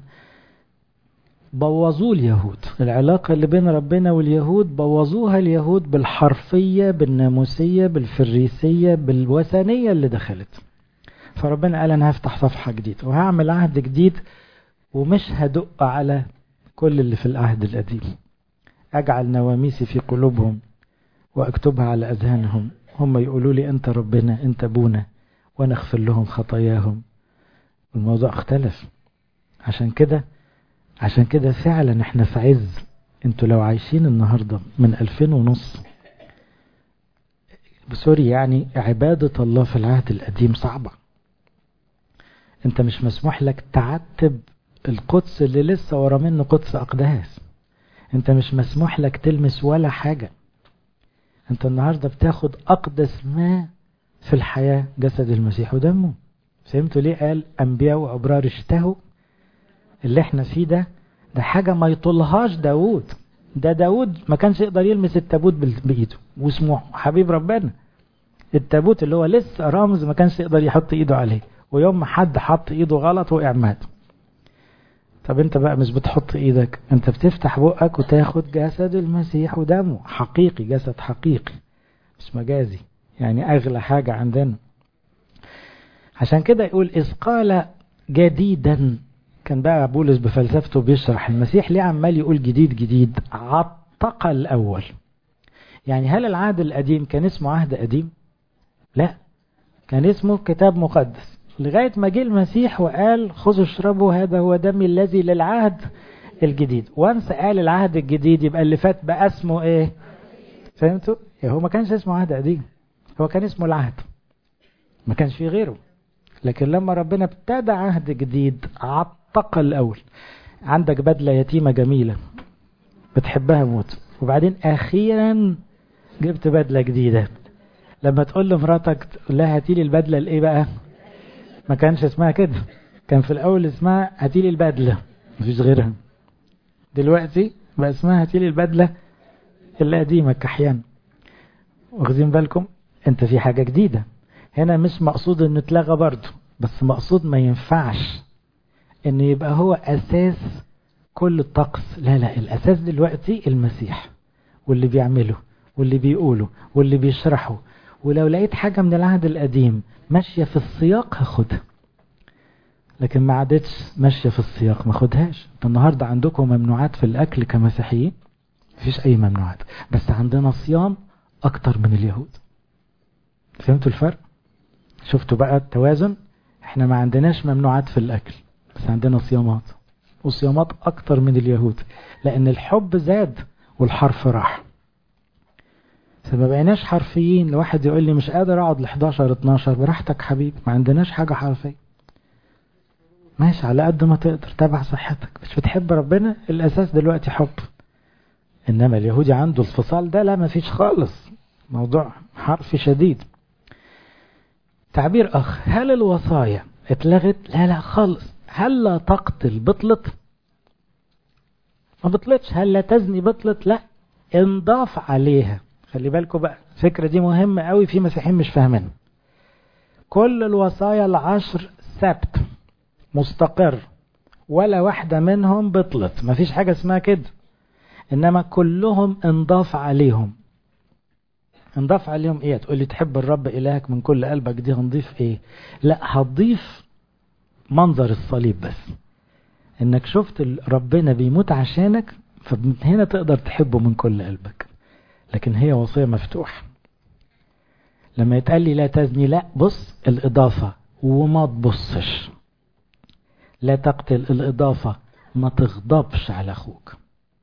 بوظوه اليهود العلاقة اللي بين ربنا واليهود بوظوها اليهود بالحرفية بالناموسية بالفريسية بالوثنية اللي دخلت فربنا قال أنا هفتح صفحة جديدة وهعمل عهد جديد ومش هدق على كل اللي في العهد القديم أجعل نواميسي في قلوبهم وأكتبها على أذهانهم هم يقولوا لي أنت ربنا أنت أبونا وأنا أغفر لهم خطاياهم الموضوع اختلف عشان كده عشان كده فعلا احنا في عز انتوا لو عايشين النهاردة من ألفين ونص بسوري يعني عبادة الله في العهد القديم صعبة انت مش مسموح لك تعتب القدس اللي لسه ورا منه قدس أقداس انت مش مسموح لك تلمس ولا حاجة انت النهاردة بتاخد أقدس ما في الحياة جسد المسيح ودمه فهمتوا ليه قال أنبياء وأبرار اشتهوا اللي احنا فيه ده ده حاجة ما يطولهاش داود ده داود ما كانش يقدر يلمس التابوت بإيده واسمه حبيب ربنا التابوت اللي هو لسه رمز ما كانش يقدر يحط ايده عليه ويوم ما حد حط ايده غلط وقع مات طب انت بقى مش بتحط ايدك انت بتفتح بقك وتاخد جسد المسيح ودمه حقيقي جسد حقيقي مش مجازي يعني اغلى حاجة عندنا عشان كده يقول إذ قال جديدا كان بقى بولس بفلسفته بيشرح المسيح ليه عمال يقول جديد جديد عتق الأول يعني هل العهد القديم كان اسمه عهد قديم لا كان اسمه كتاب مقدس لغاية ما جه المسيح وقال خذوا اشربوا هذا هو دمي الذي للعهد الجديد وانس قال العهد الجديد يبقى اللي فات بقى اسمه ايه فهمتوا هو ما كانش اسمه عهد قديم هو كان اسمه العهد ما كانش فيه غيره لكن لما ربنا ابتدى عهد جديد عتق الأول عندك بدلة يتيمة جميلة بتحبها موت وبعدين أخيرا جبت بدلة جديدة لما تقول لمراتك تقول لها هاتي لي البدلة الايه بقى ما كانش اسمها كده كان في الأول اسمها هاتي لي البدلة مفيش غيرها دلوقتي بقى اسمها هاتي لي البدلة القديمة الكحيان واخدين بالكم انت في حاجة جديدة هنا مش مقصود انه اتلغى برضه بس مقصود ما ينفعش ان يبقى هو اساس كل الطقس لا لا الاساس دلوقتي المسيح واللي بيعمله واللي بيقوله واللي بيشرحه ولو لقيت حاجة من العهد القديم ماشية في السياق هاخدها لكن ما عادتش ماشية في السياق ما خدهاش النهاردة عندكم ممنوعات في الأكل كمسيحيين مفيش أي ممنوعات بس عندنا صيام أكتر من اليهود فهمتوا الفرق شفتوا بقى التوازن احنا ما عندناش ممنوعات في الأكل بس عندنا صيامات وصيامات أكتر من اليهود لأن الحب زاد والحرف راح فما بقيناش حرفيين لواحد يقول لي مش قادر اقعد ل 11 12 براحتك حبيبي ما عندناش حاجة حرفية ماشي على قد ما تقدر تبع صحتك مش بتحب ربنا الأساس دلوقتي حب إنما اليهودي عنده الفصال ده لا ما فيش خالص موضوع حرفي شديد تعبير أخ هل الوصايا اتلغت لا لا خالص هل لا تقتل بطلت ما بطلتش هل لا تزني بطلت لا انضاف عليها خلي بالكم بقى الفكرة دي مهمة قوي في مسيحيين مش فاهمينها كل الوصايا العشر ثابت مستقر ولا واحدة منهم بطلت مفيش حاجة اسمها كده إنما كلهم انضاف عليهم انضاف عليهم ايه تقول لي تحب الرب إلهك من كل قلبك دي هنضيف ايه لا هتضيف منظر الصليب بس انك شفت ربنا بيموت عشانك فمن هنا تقدر تحبه من كل قلبك لكن هي وصية مفتوحة لما يتقال لي لا تزني لا بص الإضافة وما تبصش لا تقتل الإضافة ما تغضبش على أخوك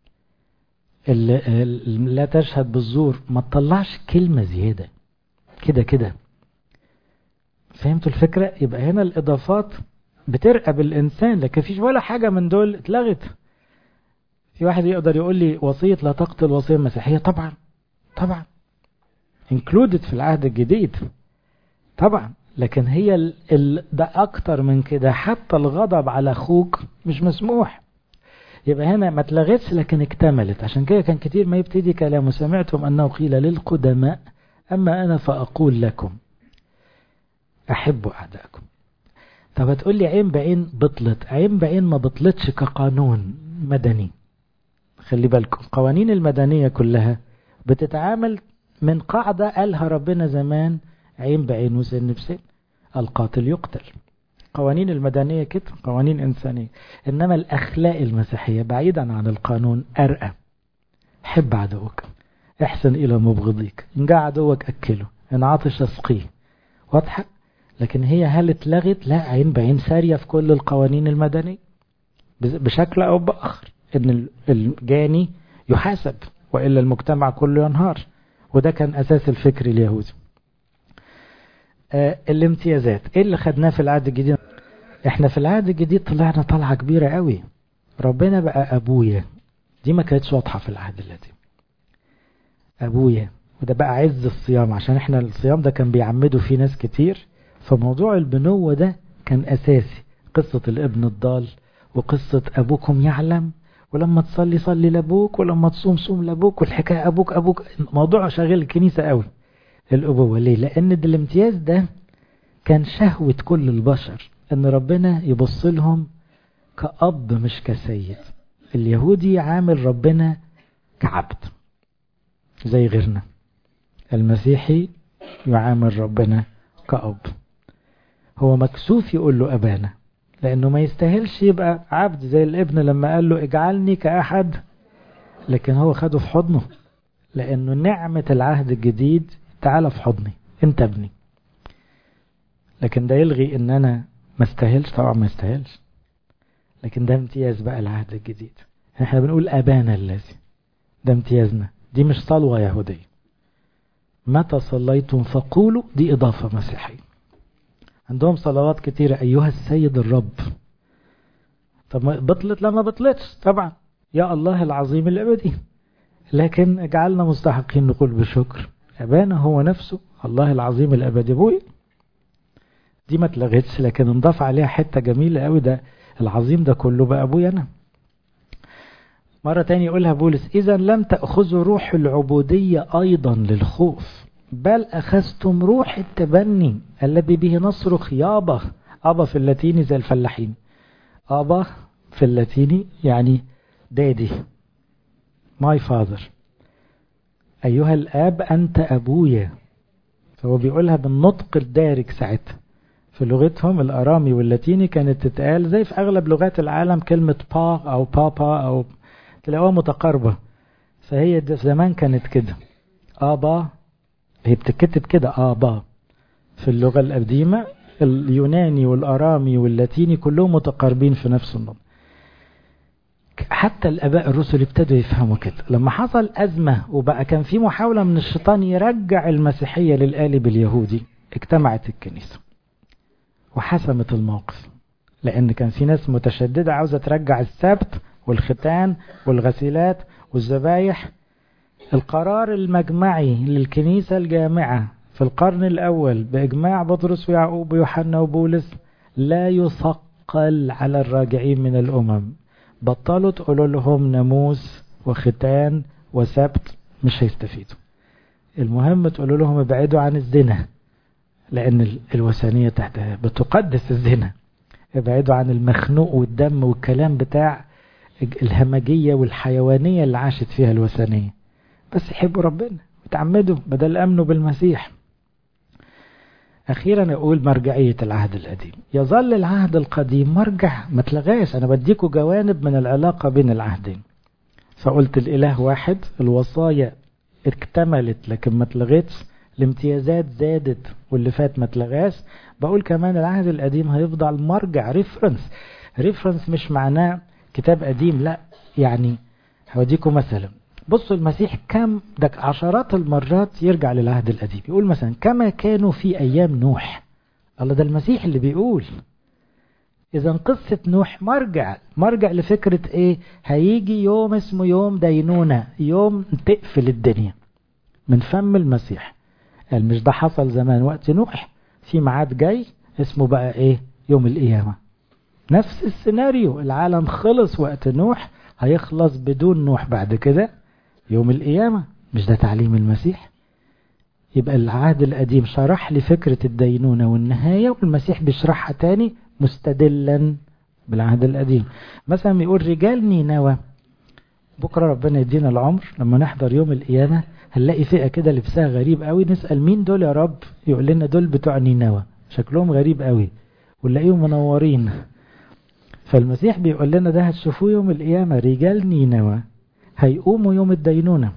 لا تشهد بالزور ما تطلعش كلمة زيادة كده كده فهمتوا الفكرة يبقى هنا الإضافات بترقب الإنسان لكن فيش ولا حاجة من دول اتلغت في واحد يقدر يقول لي وصية لا تقتل وصية مسيحية طبعا طبعا included في العهد الجديد طبعا لكن هي ال ال ده أكتر من كده حتى الغضب على أخوك مش مسموح يبقى هنا ما اتلغتش لكن اكتملت عشان كده كان كتير ما يبتدي كلامه سمعتم أنه قيل للقدماء أما أنا فأقول لكم أحبوا أعدائكم طب هتقول لي عين بعين بطلت عين بعين ما بطلتش كقانون مدني خلي بالكم القوانين المدنية كلها بتتعامل من قاعدة قالها ربنا زمان عين بعين وسن بسن القاتل يقتل قوانين المدنية كده قوانين إنسانية إنما الأخلاق المسيحية بعيدا عن القانون أرقى حب عدوك احسن إلى مبغضيك إن جاء عدوك أكله إن عطش اسقيه واضحة لكن هي هل اتلغت لا عين بعين سارية في كل القوانين المدنية بشكل أو بآخر إن الجاني يحاسب وإلا المجتمع كله ينهار وده كان أساس الفكر اليهودي آه الامتيازات ايه اللي خدناه في العهد الجديد احنا في العهد الجديد طلعنا طلعة كبيرة قوي ربنا بقى ابويا دي ما كانتش واضحة في العهد القديم ابويا وده بقى عز الصيام عشان احنا الصيام ده كان بيعمدوا فيه ناس كتير فموضوع البنوة ده كان اساسي قصة الابن الضال وقصة ابوكم يعلم ولما تصلي صلي لابوك ولما تصوم صوم لابوك والحكاية ابوك ابوك موضوع شاغل الكنيسة قوي الأبوة ليه لأن ده الامتياز ده كان شهوة كل البشر أن ربنا يبص لهم كأب مش كسيد اليهودي عامل ربنا كعبد زي غيرنا المسيحي يعامل ربنا كأب هو مكسوف يقول له أبانا لأنه ما يستاهلش يبقى عبد زي الابن لما قال له اجعلني كأحد لكن هو خده في حضنه لأنه نعمة العهد الجديد تعالى في حضني انت ابني لكن ده يلغي ان انا ما استاهلش طبعا ما استاهلش لكن ده امتياز بقى العهد الجديد احنا بنقول ابانا الذي ده امتيازنا دي مش صلوة يهودية متى صليتم فقولوا دي اضافة مسيحية عندهم صلوات كتيرة ايها السيد الرب طب ما بطلت لا ما بطلتش طبعا يا الله العظيم الابدي لكن اجعلنا مستحقين نقول بشكر أبانا هو نفسه الله العظيم الأبدي أبوي دي ما اتلغتش لكن انضاف عليها حتة جميلة قوي ده العظيم ده كله بقى أبوي أنا مرة تاني يقولها بولس إذا لم تأخذوا روح العبودية أيضا للخوف بل أخذتم روح التبني الذي به نصرخ يابا أبا في اللاتيني زي الفلاحين أبا في اللاتيني يعني دادي ماي فاذر أيها الآب أنت أبويا فهو بيقولها بالنطق الدارج ساعتها في لغتهم الأرامي واللاتيني كانت تتقال زي في أغلب لغات العالم كلمة با أو بابا أو تلاقوها متقاربة فهي زمان كانت كده آبا هي بتتكتب كده آبا في اللغة القديمة اليوناني والأرامي واللاتيني كلهم متقاربين في نفس النطق حتى الاباء الرسل ابتدوا يفهموا كده لما حصل ازمه وبقى كان في محاوله من الشيطان يرجع المسيحيه للقالب اليهودي اجتمعت الكنيسه وحسمت الموقف لان كان في ناس متشدده عاوزه ترجع السبت والختان والغسيلات والذبايح القرار المجمعي للكنيسه الجامعه في القرن الاول باجماع بطرس ويعقوب ويوحنا وبولس لا يثقل على الراجعين من الامم بطلوا تقولوا لهم ناموس وختان وسبت مش هيستفيدوا المهم تقولوا لهم ابعدوا عن الزنا لأن الوثنية تحتها بتقدس الزنا ابعدوا عن المخنوق والدم والكلام بتاع الهمجية والحيوانية اللي عاشت فيها الوثنية بس يحبوا ربنا وتعمدوا بدل أمنوا بالمسيح أخيرا أقول مرجعية العهد القديم يظل العهد القديم مرجع ما تلغاش أنا بديكوا جوانب من العلاقة بين العهدين فقلت الإله واحد الوصايا اكتملت لكن ما تلغتش الامتيازات زادت واللي فات ما تلغاش بقول كمان العهد القديم هيفضل مرجع ريفرنس ريفرنس مش معناه كتاب قديم لا يعني هوديكم مثلا بصوا المسيح كم ده عشرات المرات يرجع للعهد القديم يقول مثلا كما كانوا في أيام نوح الله ده المسيح اللي بيقول إذا قصة نوح مرجع مرجع لفكرة إيه هيجي يوم اسمه يوم دينونة يوم تقفل الدنيا من فم المسيح قال مش ده حصل زمان وقت نوح في ميعاد جاي اسمه بقى إيه يوم القيامة نفس السيناريو العالم خلص وقت نوح هيخلص بدون نوح بعد كده يوم القيامة مش ده تعليم المسيح يبقى العهد القديم شرح لي فكرة الدينونة والنهاية والمسيح بيشرحها تاني مستدلا بالعهد القديم مثلا بيقول رجال نينوى بكرة ربنا يدينا العمر لما نحضر يوم القيامة هنلاقي فئة كده لبسها غريب قوي نسأل مين دول يا رب يقول لنا دول بتوع نينوى شكلهم غريب قوي ونلاقيهم منورين فالمسيح بيقول لنا ده هتشوفوه يوم القيامة رجال نينوى هيقوموا يوم الدينونة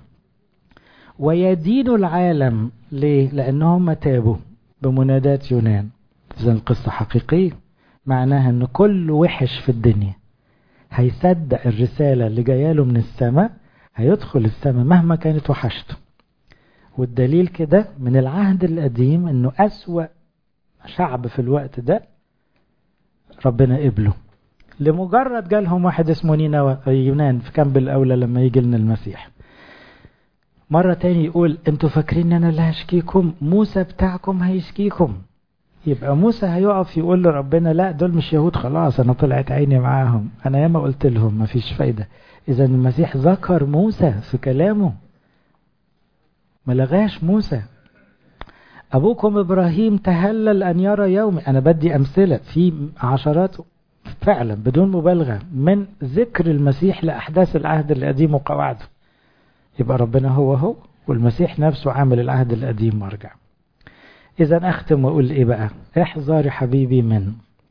ويدينوا العالم ليه؟ لأنهم تابوا بمنادات يونان إذا القصة حقيقية معناها أن كل وحش في الدنيا هيصدق الرسالة اللي جايه له من السماء هيدخل السماء مهما كانت وحشته والدليل كده من العهد القديم أنه أسوأ شعب في الوقت ده ربنا قبله لمجرد جالهم واحد اسمه نينوى يونان في كامب الأولى لما يجي لنا المسيح مرة تاني يقول انتوا فاكرين ان انا اللي هشكيكم موسى بتاعكم هيشكيكم يبقى موسى هيقف يقول لربنا لا دول مش يهود خلاص انا طلعت عيني معاهم انا ياما قلت لهم مفيش فايدة اذا المسيح ذكر موسى في كلامه ما لغاش موسى ابوكم ابراهيم تهلل ان يرى يومي انا بدي امثلة في عشرات فعلا بدون مبالغة من ذكر المسيح لأحداث العهد القديم وقواعده يبقى ربنا هو هو والمسيح نفسه عامل العهد القديم مرجع إذا أختم وأقول إيه بقى احذر حبيبي من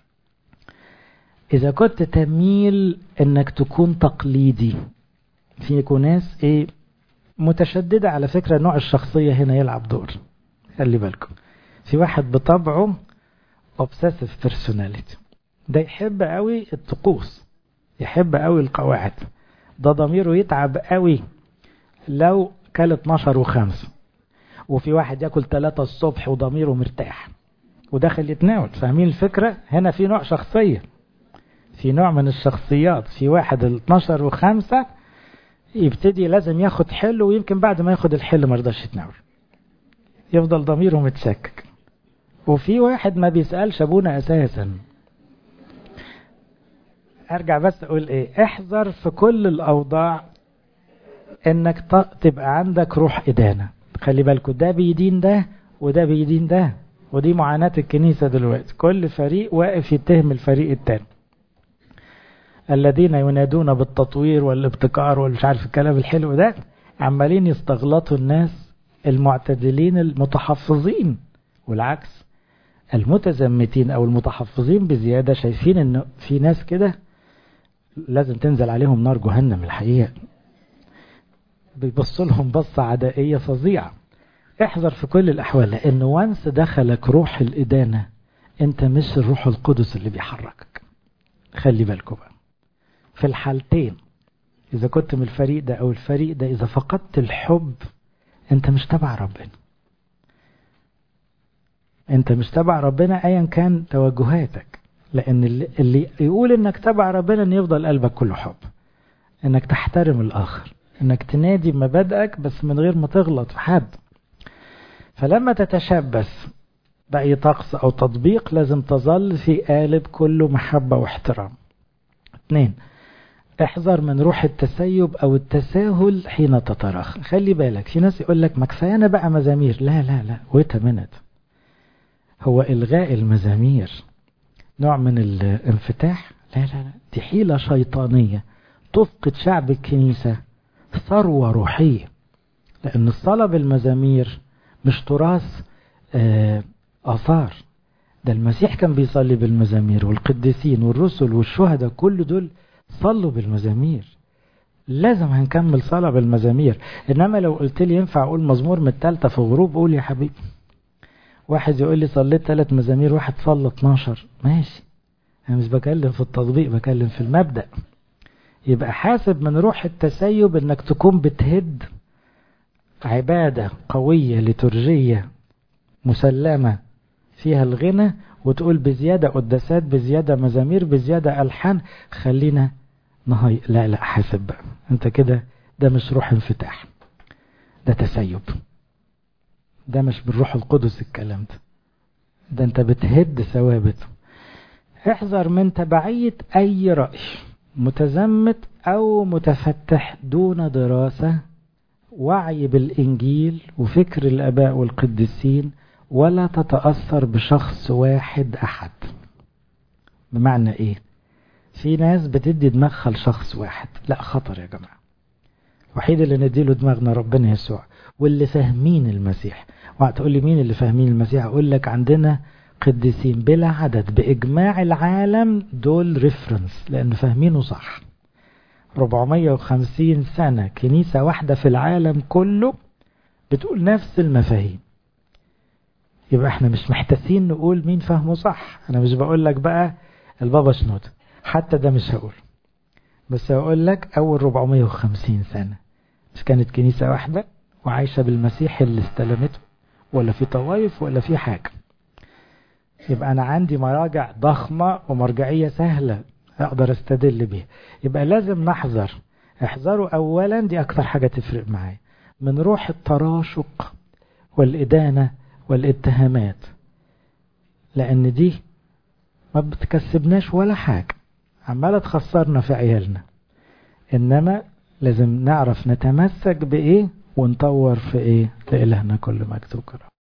إذا كنت تميل إنك تكون تقليدي في ناس إيه متشددة على فكرة نوع الشخصية هنا يلعب دور خلي بالكم في واحد بطبعه obsessive personality ده يحب قوي الطقوس يحب قوي القواعد ده ضميره يتعب قوي لو كل 12 وخمسة وفي واحد ياكل 3 الصبح وضميره مرتاح وداخل يتناول فاهمين الفكرة هنا في نوع شخصية في نوع من الشخصيات في واحد ال 12 وخمسة يبتدي لازم ياخد حل ويمكن بعد ما ياخد الحل ما رضاش يتناول يفضل ضميره متشكك وفي واحد ما بيسألش ابونا اساسا ارجع بس اقول ايه احذر في كل الاوضاع انك تبقى عندك روح ادانة خلي بالكوا ده بيدين ده وده بيدين ده ودي معاناة الكنيسة دلوقتي كل فريق واقف يتهم الفريق التاني الذين ينادون بالتطوير والابتكار والمش عارف الكلام الحلو ده عمالين يستغلطوا الناس المعتدلين المتحفظين والعكس المتزمتين او المتحفظين بزيادة شايفين ان في ناس كده لازم تنزل عليهم نار جهنم الحقيقة بيبص لهم بصة عدائية فظيعة احذر في كل الأحوال لأن وانس دخلك روح الإدانة أنت مش الروح القدس اللي بيحركك خلي بالكم بقى في الحالتين إذا كنت من الفريق ده أو الفريق ده إذا فقدت الحب أنت مش تبع ربنا أنت مش تبع ربنا أيا كان توجهاتك لأن اللي يقول إنك تبع ربنا إن يفضل قلبك كله حب إنك تحترم الآخر إنك تنادي بمبادئك بس من غير ما تغلط في حد فلما تتشبث بأي طقس أو تطبيق لازم تظل في قالب كله محبة واحترام اثنين احذر من روح التسيب او التساهل حين تتراخى خلي بالك في ناس يقول لك ما كفايه بقى مزامير لا لا لا ويت منت هو الغاء المزامير نوع من الانفتاح لا لا لا دي حيلة شيطانية تفقد شعب الكنيسة ثروة روحية لأن الصلاة بالمزامير مش تراث آثار ده المسيح كان بيصلي بالمزامير والقديسين والرسل والشهداء كل دول صلوا بالمزامير لازم هنكمل صلاة بالمزامير إنما لو قلت لي ينفع أقول مزمور من التالتة في غروب قول يا حبيبي واحد يقول لي صليت ثلاث مزامير واحد صلى 12 ماشي أنا مش بكلم في التطبيق بكلم في المبدأ يبقى حاسب من روح التسيب إنك تكون بتهد عبادة قوية لترجية مسلمة فيها الغنى وتقول بزيادة قداسات بزيادة مزامير بزيادة ألحان خلينا نهي لا لا حاسب بقى انت كده ده مش روح انفتاح ده تسيب ده مش بالروح القدس الكلام ده ده انت بتهد ثوابته احذر من تبعية اي رأي متزمت او متفتح دون دراسة وعي بالانجيل وفكر الاباء والقديسين ولا تتأثر بشخص واحد احد بمعنى ايه في ناس بتدي دماغها لشخص واحد لا خطر يا جماعة الوحيد اللي نديله دماغنا ربنا يسوع واللي فاهمين المسيح وهتقول لي مين اللي فاهمين المسيح اقول لك عندنا قديسين بلا عدد باجماع العالم دول ريفرنس لان فاهمينه صح 450 سنة كنيسة واحدة في العالم كله بتقول نفس المفاهيم يبقى احنا مش محتاسين نقول مين فاهمه صح انا مش بقول لك بقى البابا شنود حتى ده مش هقول بس هقول لك اول 450 سنة مش كانت كنيسة واحدة وعايشة بالمسيح اللي استلمته ولا في طوائف ولا في حاجة يبقى أنا عندي مراجع ضخمة ومرجعية سهلة أقدر أستدل بيها يبقى لازم نحذر احذروا أولا دي أكثر حاجة تفرق معايا من روح التراشق والإدانة والاتهامات لأن دي ما بتكسبناش ولا حاجة عمالة تخسرنا في عيالنا إنما لازم نعرف نتمسك بإيه ونطور في إيه لإلهنا كل مجد وكرم